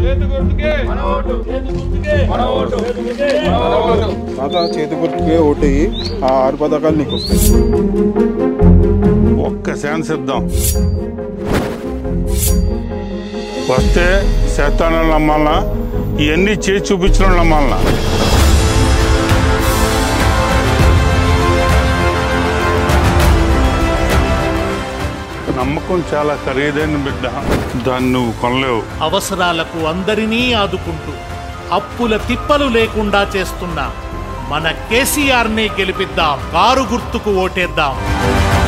తాత చేతి గుర్తుకే ఓటేయి ఆ ఆరు పథకాలు నీకు వస్తాయి ఒక్క ఛాన్స్ ఇద్దాం వస్తే శతానాలు నమ్మాలనా ఇవన్నీ చేసి చూపించడం నమ్మాలనా నమ్మకం చాలా ఖరీదైన బిడ్డ దాన్ని నువ్వు కొనలేవు అవసరాలకు అందరినీ ఆదుకుంటూ అప్పుల తిప్పలు లేకుండా చేస్తున్న మన కేసీఆర్ని గెలిపిద్దాం కారు గుర్తుకు ఓటేద్దాం